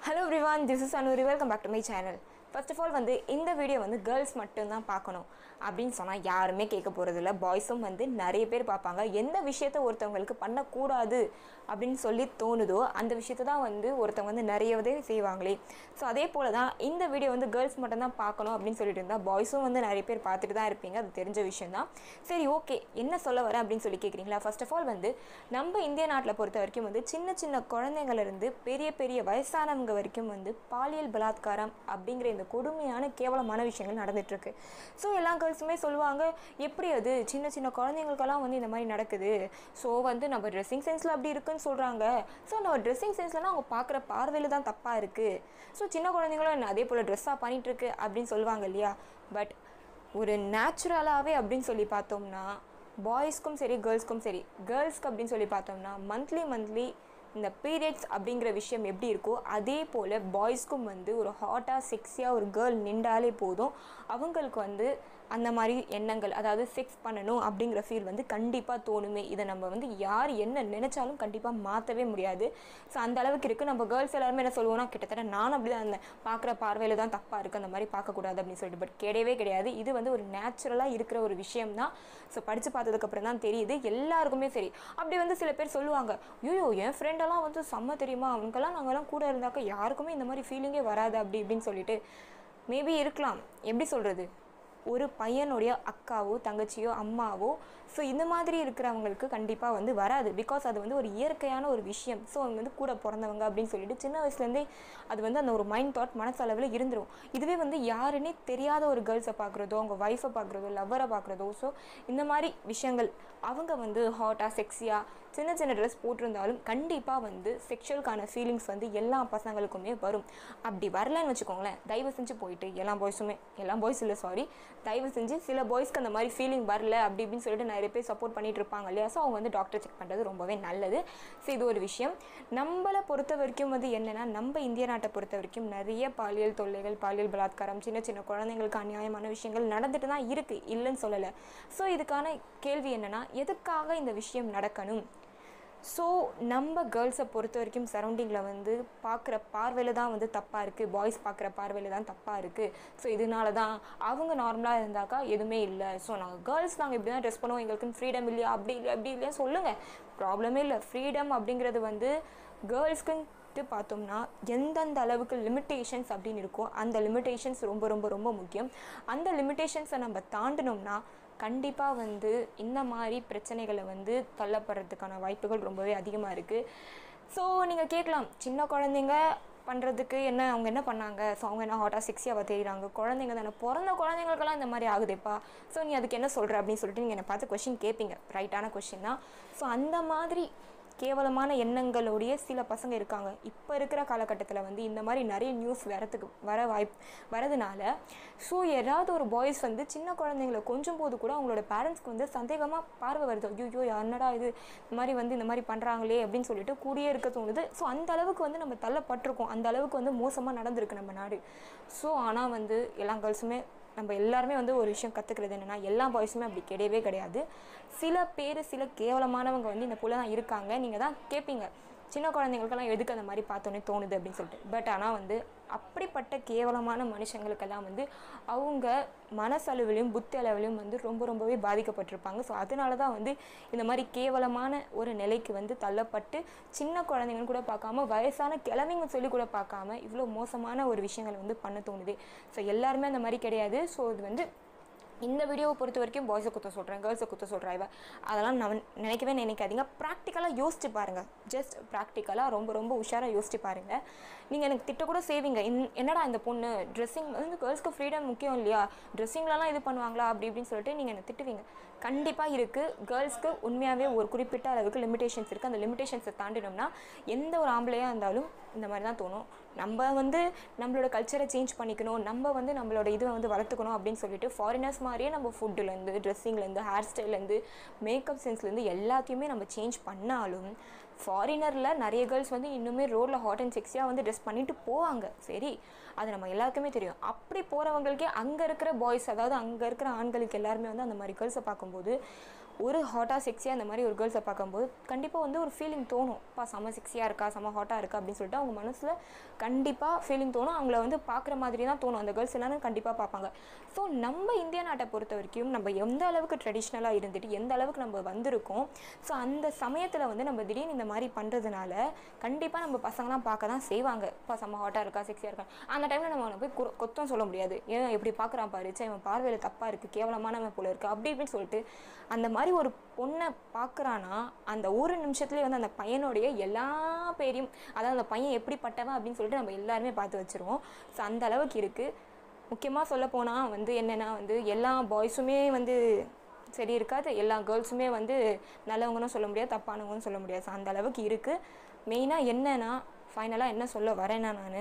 hello everyone this is Anuri welcome back to my channel first of all வந்து இந்த video வந்து girls மட்டும்தான் பார்க்கணும் அப்படின்னு சொன்னால் யாருமே கேட்க போகிறதில்ல பாய்ஸும் வந்து நிறைய பேர் பார்ப்பாங்க எந்த விஷயத்த ஒருத்தவங்களுக்கு பண்ணக்கூடாது அப்படின்னு சொல்லி தோணுதோ அந்த விஷயத்த தான் வந்து ஒருத்தவங்க வந்து நிறையவே செய்வாங்களே ஸோ அதே போல் தான் இந்த வீடியோ வந்து கேர்ள்ஸ் மட்டும்தான் பார்க்கணும் அப்படின்னு சொல்லிட்டு இருந்தால் பாய்ஸும் வந்து நிறைய பேர் பார்த்துட்டு தான் இருப்பீங்க அது தெரிஞ்ச விஷயம் தான் சரி ஓகே என்ன சொல்ல வரேன் அப்படின்னு சொல்லி கேட்குறீங்களா ஃபர்ஸ்ட் ஆஃப் ஆல் வந்து நம்ம இந்திய நாட்டில் பொறுத்த வரைக்கும் வந்து சின்ன சின்ன குழந்தைங்கள்லேருந்து பெரிய பெரிய வயசானவங்க வரைக்கும் வந்து பாலியல் பலாத்காரம் அப்படிங்கிற இந்த கொடுமையான கேவலமான விஷயங்கள் நடந்துட்டுருக்கு ஸோ எல்லா கேர்ள்ஸுமே சொல்லுவாங்க எப்படி அது சின்ன சின்ன குழந்தைங்களுக்கெல்லாம் வந்து இந்த மாதிரி நடக்குது ஸோ வந்து நம்ம ட்ரெஸ்ஸிங் சென்ஸில் அப்படி இருக்குன்னு சொல்கிறாங்க ஸோ நம்ம ட்ரெஸ்ஸிங் சென்ஸ்லலாம் அவங்க பார்க்குற பார்வையில் தான் தப்பாக இருக்குது ஸோ சின்ன குழந்தைங்களும் என்ன அதே போல் ட்ரெஸ்ஸாக பண்ணிகிட்ருக்கு அப்படின்னு சொல்லுவாங்க இல்லையா பட் ஒரு நேச்சுரலாகவே அப்படின்னு சொல்லி பார்த்தோம்னா பாய்ஸ்க்கும் சரி கேர்ள்ஸ்க்கும் சரி கேர்ள்ஸ்க்கு அப்படின்னு சொல்லி பார்த்தோம்னா மந்த்லி மந்த்லி இந்த பீரியட்ஸ் அப்படிங்கிற விஷயம் எப்படி இருக்கோ அதே போல் பாய்ஸ்க்கும் வந்து ஒரு ஹாட்டாக செக்ஸியாக ஒரு கேர்ள் நின்றாலே போதும் அவங்களுக்கு வந்து அந்த மாதிரி எண்ணங்கள் அதாவது செக்ஸ் பண்ணணும் அப்படிங்கிற ஃபீல் வந்து கண்டிப்பாக தோணுமே இதை நம்ம வந்து யார் என்ன நினச்சாலும் கண்டிப்பாக மாற்றவே முடியாது ஸோ அந்த அளவுக்கு இருக்குது நம்ம கேர்ள்ஸ் எல்லாருமே என்ன சொல்லுவோம்னா கிட்டத்தட்ட நானும் அப்படி தான் இருந்தேன் பார்க்குற பார்வையில் தான் தப்பாக இருக்குது அந்த மாதிரி பார்க்கக்கூடாது அப்படின்னு சொல்லிட்டு பட் கிடையவே கிடையாது இது வந்து ஒரு நேச்சுரலாக இருக்கிற ஒரு விஷயம் தான் ஸோ படித்து பார்த்ததுக்கப்புறம் தான் தெரியுது எல்லாருக்குமே சரி அப்படி வந்து சில பேர் சொல்லுவாங்க ஐயோ என் ஃப்ரெண்டெல்லாம் வந்து செம்ம தெரியுமா அவங்கெல்லாம் நாங்கள்லாம் கூட இருந்தாக்க யாருக்குமே இந்த மாதிரி ஃபீலிங்கே வராது அப்படி இப்படின்னு சொல்லிட்டு மேபி இருக்கலாம் எப்படி சொல்கிறது ஒரு பையனுடைய அக்காவோ தங்கச்சியோ அம்மாவோ ஸோ இந்த மாதிரி இருக்கிறவங்களுக்கு கண்டிப்பாக வந்து வராது பிகாஸ் அது வந்து ஒரு இயற்கையான ஒரு விஷயம் ஸோ அவங்க வந்து கூட பிறந்தவங்க அப்படின்னு சொல்லிட்டு சின்ன வயசுலேருந்தே அது வந்து அந்த ஒரு மைண்ட் தாட் மனசளவில் இருந்துரும் இதுவே வந்து யாருன்னே தெரியாத ஒரு கேர்ள்ஸை பார்க்குறதோ அவங்க ஒய்ஃபை பார்க்குறதோ லவ்வரை பார்க்குறதோ ஸோ இந்த மாதிரி விஷயங்கள் அவங்க வந்து ஹாட்டாக செக்ஸியாக சின்ன சின்ன ட்ரெஸ் போட்டிருந்தாலும் கண்டிப்பாக வந்து செக்ஷுவலுக்கான ஃபீலிங்ஸ் வந்து எல்லா பசங்களுக்குமே வரும் அப்படி வரலன்னு வச்சுக்கோங்களேன் தயவு செஞ்சு போயிட்டு எல்லா பாய்ஸுமே எல்லா பாய்ஸ் இல்லை சாரி தயவு செஞ்சு சில பாய்ஸ்க்கு அந்த மாதிரி ஃபீலிங் வரல அப்படி இப்படின்னு சொல்லிட்டு நிறைய பேர் சப்போர்ட் பண்ணிட்டு இருப்பாங்க இல்லையா ஸோ அவங்க வந்து டாக்டர் செக் பண்ணுறது ரொம்பவே நல்லது ஸோ இது ஒரு விஷயம் நம்மளை பொறுத்த வரைக்கும் வந்து என்னென்னா நம்ம இந்திய நாட்டை பொறுத்த வரைக்கும் நிறைய பாலியல் தொல்லைகள் பாலியல் பலாத்காரம் சின்ன சின்ன குழந்தைங்களுக்கு அநியாயமான விஷயங்கள் நடந்துட்டு தான் இருக்குது இல்லைன்னு சொல்லலை ஸோ இதுக்கான கேள்வி என்னென்னா எதுக்காக இந்த விஷயம் நடக்கணும் ஸோ நம்ம கேர்ள்ஸை பொறுத்த வரைக்கும் சரௌண்டிங்கில் வந்து பார்க்குற பார்வையில் தான் வந்து தப்பாக இருக்குது பாய்ஸ் பார்க்குற பார்வையில் தான் தப்பாக இருக்குது ஸோ இதனால தான் அவங்க நார்மலாக இருந்தாக்கா எதுவுமே இல்லை ஸோ நாங்கள் கேர்ள்ஸ் நாங்கள் இப்படி தான் ட்ரெஸ் பண்ணுவோம் எங்களுக்குன்னு ஃப்ரீடம் இல்லையா அப்படி இல்லை அப்படி இல்லையா சொல்லுங்கள் ப்ராப்ளமே இல்லை ஃப்ரீடம் அப்படிங்கிறது வந்து கேர்ள்ஸ்க்குன்ட்டு பார்த்தோம்னா எந்தெந்த அளவுக்கு லிமிட்டேஷன்ஸ் அப்படின்னு இருக்கோ அந்த லிமிட்டேஷன்ஸ் ரொம்ப ரொம்ப ரொம்ப முக்கியம் அந்த லிமிட்டேஷன்ஸை நம்ம தாண்டினோம்னா கண்டிப்பாக வந்து இந்த மாதிரி பிரச்சனைகளை வந்து தள்ளப்படுறதுக்கான வாய்ப்புகள் ரொம்பவே அதிகமாக இருக்குது ஸோ நீங்கள் கேட்கலாம் சின்ன குழந்தைங்க பண்ணுறதுக்கு என்ன அவங்க என்ன பண்ணாங்க ஸோ அவங்க என்ன ஹாட்டாக செக்ஸியாக தெரியுறாங்க குழந்தைங்க தானே பிறந்த குழந்தைங்களுக்கெல்லாம் இந்த மாதிரி ஆகுதேப்பா ஸோ நீ அதுக்கு என்ன சொல்கிற அப்படின்னு சொல்லிட்டு நீங்கள் என்னை பார்த்து கொஷின் கேட்பீங்க ரைட்டான கொஷின் தான் ஸோ அந்த மாதிரி கேவலமான எண்ணங்களுடைய சில பசங்க இருக்காங்க இப்போ இருக்கிற காலகட்டத்தில் வந்து இந்த மாதிரி நிறைய நியூஸ் வரத்துக்கு வர வாய்ப் வரதுனால ஸோ யாராவது ஒரு பாய்ஸ் வந்து சின்ன குழந்தைங்கள கொஞ்சம் போது கூட அவங்களோட பேரண்ட்ஸ்க்கு வந்து சந்தேகமாக பார்வை வருது ஐயோ என்னடா இது இந்த மாதிரி வந்து இந்த மாதிரி பண்ணுறாங்களே அப்படின்னு சொல்லிட்டு கூடியே இருக்க தோணுது ஸோ அந்த அளவுக்கு வந்து நம்ம தள்ளப்பட்டிருக்கோம் அந்த அளவுக்கு வந்து மோசமாக நடந்திருக்கு நம்ம நாடு ஸோ ஆனால் வந்து எல்லா கேர்ள்ஸுமே நம்ம எல்லாருமே வந்து ஒரு விஷயம் கற்றுக்கிறது என்னென்னா எல்லா பாய்ஸுமே அப்படி கிடையவே கிடையாது சில பேர் சில கேவலமானவங்க வந்து இந்த போல தான் இருக்காங்க நீங்கள் தான் கேட்பீங்க சின்ன குழந்தைங்களுக்கெல்லாம் எதுக்கு அந்த மாதிரி பார்த்தோன்னே தோணுது அப்படின்னு சொல்லிட்டு பட் ஆனால் வந்து அப்படிப்பட்ட கேவலமான மனுஷங்களுக்கெல்லாம் வந்து அவங்க மனசளவிலையும் புத்தி அளவிலையும் வந்து ரொம்ப ரொம்பவே பாதிக்கப்பட்டிருப்பாங்க ஸோ அதனால தான் வந்து இந்த மாதிரி கேவலமான ஒரு நிலைக்கு வந்து தள்ளப்பட்டு சின்ன குழந்தைங்கன்னு கூட பார்க்காம வயசான கிழமைங்க சொல்லி கூட பார்க்காம இவ்வளோ மோசமான ஒரு விஷயங்களை வந்து பண்ண தோணுது ஸோ எல்லாருமே அந்த மாதிரி கிடையாது ஸோ இது வந்து இந்த வீடியோவை பொறுத்த வரைக்கும் பாய்ஸை குத்த சொல்கிறேன் கேர்ள்ஸை குத்த சொல்கிறேன் இவ அதெல்லாம் நான் நினைக்கவே நினைக்காதீங்க ப்ராக்டிக்கலாக யோசிச்சு பாருங்கள் ஜஸ்ட் ப்ராக்டிக்கலாக ரொம்ப ரொம்ப உஷாராக யோசிச்சு பாருங்கள் நீங்கள் எனக்கு திட்ட கூட செய்வீங்க இன் என்னடா இந்த பொண்ணு ட்ரெஸ்ஸிங் வந்து கேர்ள்ஸ்க்கு ஃப்ரீடம் முக்கியம் இல்லையா ட்ரெஸ்ஸிங்லலாம் இது பண்ணுவாங்களா அப்படி இப்படின்னு சொல்லிட்டு நீங்கள் எனக்கு திட்டுவீங்க கண்டிப்பாக இருக்குது கேர்ள்ஸ்க்கு உண்மையாகவே ஒரு குறிப்பிட்ட அளவுக்கு லிமிடேஷன்ஸ் இருக்குது அந்த லிமிடேஷன்ஸை தாண்டினோம்னா எந்த ஒரு ஆம்பளையாக இருந்தாலும் இந்த மாதிரி தான் தோணும் நம்ம வந்து நம்மளோட கல்ச்சரை சேஞ்ச் பண்ணிக்கணும் நம்ம வந்து நம்மளோட இதை வந்து வளர்த்துக்கணும் அப்படின்னு சொல்லிட்டு ஃபாரினர்ஸ் மாதிரியே நம்ம ஃபுட்டுலேருந்து ட்ரெஸ்ஸிங்லேருந்து ஹேர் ஸ்டைல்லேருந்து மேக்கப் சென்ஸ்லேருந்து எல்லாத்தையுமே நம்ம சேஞ்ச் பண்ணாலும் ஃபாரினரில் நிறைய கேர்ள்ஸ் வந்து இன்னுமே ரோட்டில் ஹாட் அண்ட் செக்ஸியாக வந்து ட்ரெஸ் பண்ணிட்டு போவாங்க சரி அது நம்ம எல்லாருக்குமே தெரியும் அப்படி போகிறவங்களுக்கே அங்கே இருக்கிற பாய்ஸ் அதாவது அங்கே இருக்கிற ஆண்களுக்கு எல்லாருமே வந்து அந்த மாதிரி கேர்ள்ஸை பார்க்கும்போது ஒரு ஹாட்டாக செக்ஸியாக அந்த மாதிரி ஒரு கேர்ள்ஸை பார்க்கும்போது கண்டிப்பாக வந்து ஒரு ஃபீலிங் தோணும் பா செம்ம செக்ஸியாக இருக்கா செம்ம ஹாட்டாக இருக்கா அப்படின்னு சொல்லிட்டு அவங்க மனசில் கண்டிப்பாக ஃபீலிங் தோணும் அவங்கள வந்து பார்க்குற மாதிரி தான் தோணும் அந்த கேர்ள்ஸ் எல்லாரும் கண்டிப்பாக பார்ப்பாங்க ஸோ நம்ம இந்திய நாட்டை பொறுத்த வரைக்கும் நம்ம எந்த அளவுக்கு ட்ரெடிஷ்னலாக இருந்துட்டு எந்த அளவுக்கு நம்ம வந்திருக்கோம் ஸோ அந்த சமயத்தில் வந்து நம்ம திடீர்னு இந்த மாதிரி பண்ணுறதுனால கண்டிப்பாக நம்ம பசங்களாம் பார்க்க தான் செய்வாங்க இப்போ செம்ம ஹாட்டாக இருக்கா செக்ஸியாக இருக்கா அந்த டைமில் நம்ம அவனை போய் குற- குத்தம் சொல்ல முடியாது ஏன் எப்படி பார்க்குறான் பாரு சே இவன் பார்வையில் தப்பாக இருக்குது கேவலமானவன் போல இருக்குது அப்படி இப்படின்னு சொல்லிட்டு அந்த மாதிரி ஒரு பொண்ணை பார்க்குறான்னா அந்த ஒரு நிமிஷத்துலேயே வந்து அந்த பையனுடைய எல்லா பேரையும் அதாவது அந்த பையன் எப்படிப்பட்டவன் அப்படின்னு சொல்லிட்டு நம்ம எல்லாருமே பார்த்து வச்சுருவோம் ஸோ அந்த அளவுக்கு இருக்குது முக்கியமாக சொல்ல போனால் வந்து என்னென்னா வந்து எல்லா பாய்ஸுமே வந்து சரி இருக்காது எல்லா கேர்ள்ஸுமே வந்து நல்லவங்களும் சொல்ல முடியாது தப்பானவங்களும் சொல்ல முடியாது ஸோ அந்த அளவுக்கு இருக்குது மெயினாக என்னன்னா ஃபைனலாக என்ன சொல்ல வரேன்னா நான்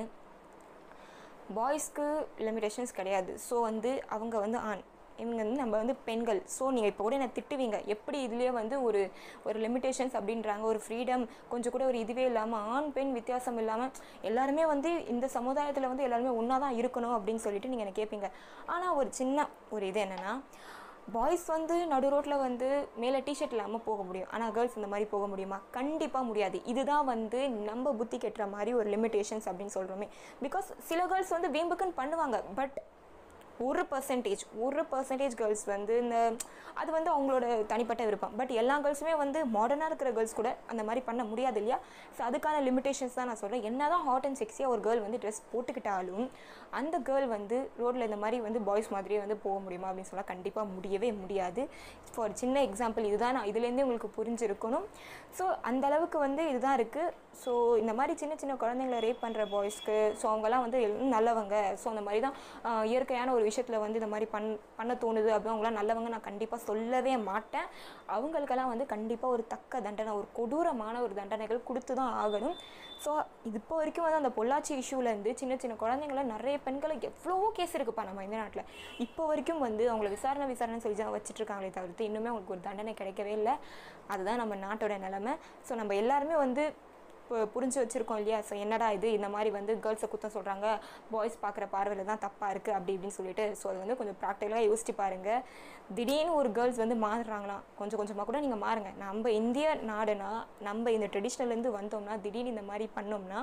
பாய்ஸ்க்கு லிமிடேஷன்ஸ் கிடையாது ஸோ வந்து அவங்க வந்து ஆண் இவங்க வந்து நம்ம வந்து பெண்கள் ஸோ நீங்கள் இப்போ கூட என்ன திட்டுவீங்க எப்படி இதுலேயே வந்து ஒரு ஒரு லிமிடேஷன்ஸ் அப்படின்றாங்க ஒரு ஃப்ரீடம் கொஞ்சம் கூட ஒரு இதுவே இல்லாமல் ஆண் பெண் வித்தியாசம் இல்லாமல் எல்லாருமே வந்து இந்த சமுதாயத்தில் வந்து எல்லாருமே ஒன்றா தான் இருக்கணும் அப்படின்னு சொல்லிட்டு நீங்கள் என்ன கேட்பீங்க ஆனால் ஒரு சின்ன ஒரு இது என்னென்னா பாய்ஸ் வந்து நடு ரோட்டில் வந்து மேலே டிஷர்ட் இல்லாமல் போக முடியும் ஆனால் கேர்ள்ஸ் இந்த மாதிரி போக முடியுமா கண்டிப்பாக முடியாது இதுதான் வந்து நம்ம புத்தி கெட்டுற மாதிரி ஒரு லிமிடேஷன்ஸ் அப்படின்னு சொல்கிறோமே பிகாஸ் சில கேர்ள்ஸ் வந்து வீம்புக்குன்னு பண்ணுவாங்க பட் ஒரு பர்சன்டேஜ் ஒரு பர்சன்டேஜ் கேர்ள்ஸ் வந்து இந்த அது வந்து அவங்களோட தனிப்பட்ட விருப்பம் பட் எல்லா கேர்ள்ஸுமே வந்து மாடர்னாக இருக்கிற கேர்ள்ஸ் கூட அந்த மாதிரி பண்ண முடியாது இல்லையா ஸோ அதுக்கான லிமிடேஷன்ஸ் தான் நான் சொல்கிறேன் என்ன தான் ஹாட் அண்ட் செக்ஸியாக ஒரு கேர்ள் வந்து ட்ரெஸ் போட்டுக்கிட்டாலும் அந்த கேர்ள் வந்து ரோட்டில் இந்த மாதிரி வந்து பாய்ஸ் மாதிரியே வந்து போக முடியுமா அப்படின்னு சொல்ல கண்டிப்பாக முடியவே முடியாது ஃபார் சின்ன எக்ஸாம்பிள் இதுதான் நான் இதுலேருந்தே உங்களுக்கு புரிஞ்சிருக்கணும் ஸோ அந்த அளவுக்கு வந்து இதுதான் இருக்குது ஸோ இந்த மாதிரி சின்ன சின்ன குழந்தைங்கள ரேப் பண்ணுற பாய்ஸ்க்கு ஸோ அவங்கெல்லாம் வந்து எல்லாம் நல்லவங்க ஸோ அந்த மாதிரி தான் ஆஹ், இயற்கையான ஒரு விஷயத்தில் வந்து இந்த மாதிரி பண் பண்ண தோணுது அப்படின்னு அவங்களாம் நல்லவங்க நான் கண்டிப்பாக சொல்லவே மாட்டேன் அவங்களுக்கெல்லாம் வந்து கண்டிப்பாக ஒரு தக்க தண்டனை ஒரு கொடூரமான ஒரு தண்டனைகள் கொடுத்து தான் ஆகணும் ஸோ இது இப்போ வரைக்கும் வந்து அந்த பொள்ளாச்சி இஷ்யூலேருந்து சின்ன சின்ன குழந்தைங்கள நிறைய பெண்களை எவ்வளவோ கேஸ் இருக்குப்பா நம்ம இந்த நாட்டில் இப்போ வரைக்கும் வந்து அவங்கள விசாரணை விசாரணை சொல்லி தான் வச்சுட்டு இருக்காங்களே தவிர்த்து இன்னுமே அவங்களுக்கு ஒரு தண்டனை கிடைக்கவே இல்லை அதுதான் நம்ம நாட்டோட நிலைமை ஸோ நம்ம எல்லாருமே வந்து இப்போ புரிஞ்சு வச்சுருக்கோம் இல்லையா ஸோ என்னடா இது இந்த மாதிரி வந்து கேர்ள்ஸை குத்தம் சொல்கிறாங்க பாய்ஸ் பார்க்குற பார்வையில் தான் தப்பாக இருக்குது அப்படி இப்படின்னு சொல்லிட்டு ஸோ அது வந்து கொஞ்சம் ப்ராக்டிக்கலாக யோசிச்சு பாருங்கள் திடீர்னு ஒரு கேர்ள்ஸ் வந்து மாறுறாங்களாம் கொஞ்சம் கொஞ்சமாக கூட நீங்கள் மாறுங்க நம்ம இந்திய நாடுனா நம்ம இந்த ட்ரெடிஷ்னல்லேருந்து வந்தோம்னா திடீர்னு இந்த மாதிரி பண்ணோம்னா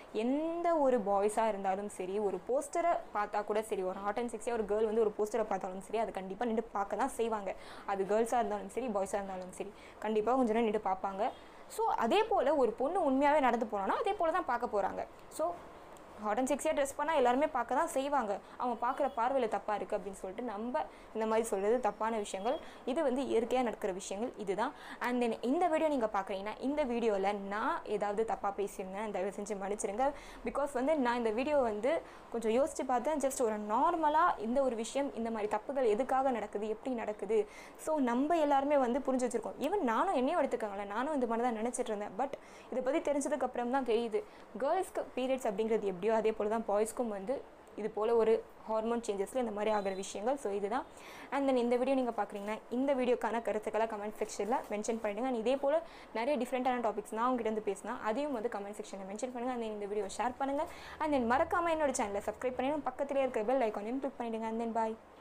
எந்த ஒரு பாய்ஸாக இருந்தாலும் சரி ஒரு போஸ்டரை பார்த்தா கூட சரி ஒரு ஹாட் அண்ட் செக்ஸியாக ஒரு கேர்ள் வந்து ஒரு போஸ்டரை பார்த்தாலும் சரி அது கண்டிப்பாக நின்று பார்க்க தான் செய்வாங்க அது கேர்ள்ஸாக இருந்தாலும் சரி பாய்ஸாக இருந்தாலும் சரி கண்டிப்பாக கொஞ்ச நேரம் நின்று பார்ப்பாங்க ஸோ அதே போல் ஒரு பொண்ணு உண்மையாகவே நடந்து போனான்னா அதே போல் தான் பார்க்க போகிறாங்க ஸோ ஹாட் அண்ட் செக்ஸியாக ட்ரெஸ் பண்ணால் எல்லாருமே பார்க்க தான் செய்வாங்க அவங்க பார்க்குற பார்வையில் தப்பாக இருக்குது அப்படின்னு சொல்லிட்டு நம்ம இந்த மாதிரி சொல்கிறது தப்பான விஷயங்கள் இது வந்து இயற்கையாக நடக்கிற விஷயங்கள் இதுதான் அண்ட் தென் இந்த வீடியோ நீங்கள் பார்க்குறீங்கன்னா இந்த வீடியோவில் நான் ஏதாவது தப்பாக பேசியிருந்தேன் தயவு செஞ்சு மன்னிச்சிருங்க பிகாஸ் வந்து நான் இந்த வீடியோ வந்து கொஞ்சம் யோசித்து பார்த்தேன் ஜஸ்ட் ஒரு நார்மலாக இந்த ஒரு விஷயம் இந்த மாதிரி தப்புகள் எதுக்காக நடக்குது எப்படி நடக்குது ஸோ நம்ம எல்லாருமே வந்து புரிஞ்சு வச்சுருக்கோம் ஈவன் நானும் என்னையும் எடுத்துக்கோங்களேன் நானும் இந்த மாதிரி தான் நினச்சிட்டு இருந்தேன் பட் இதை பற்றி தெரிஞ்சதுக்கு அப்புறம் தான் தெரியுது கேர்ள்ஸ்க்கு பீரியட்ஸ் அப்படிங்கிறது எப்படியோ அதே போல் தான் பாய்ஸ்க்கும் வந்து இது போல் ஒரு ஹார்மோன் சேஞ்சஸில் இந்த மாதிரி ஆகிற விஷயங்கள் ஸோ இதுதான் அண்ட் தென் இந்த வீடியோ நீங்கள் பார்க்குறீங்கன்னா இந்த வீடியோக்கான கருத்துக்களை கமெண்ட் செக்ஷனில் மென்ஷன் பண்ணிடுங்க அண்ட் இதே போல் நிறைய டிஃப்ரெண்ட்டான டாபிக்ஸ் நான் உங்ககிட்ட இருந்து பேசினா அதையும் வந்து கமெண்ட் செக்ஷனில் மென்ஷன் பண்ணுங்கள் அண்ட் இந்த வீடியோ ஷேர் பண்ணுங்கள் அண்ட் தென் மறக்காமல் என்னோட சேனலை சப்ஸ்கிரைப் பண்ணி பக்கத்திலே இருக்க பெல் ஐக்கானையும் கிளிக் பண்ணிவிடுங்க அண்ட் தென் பாய்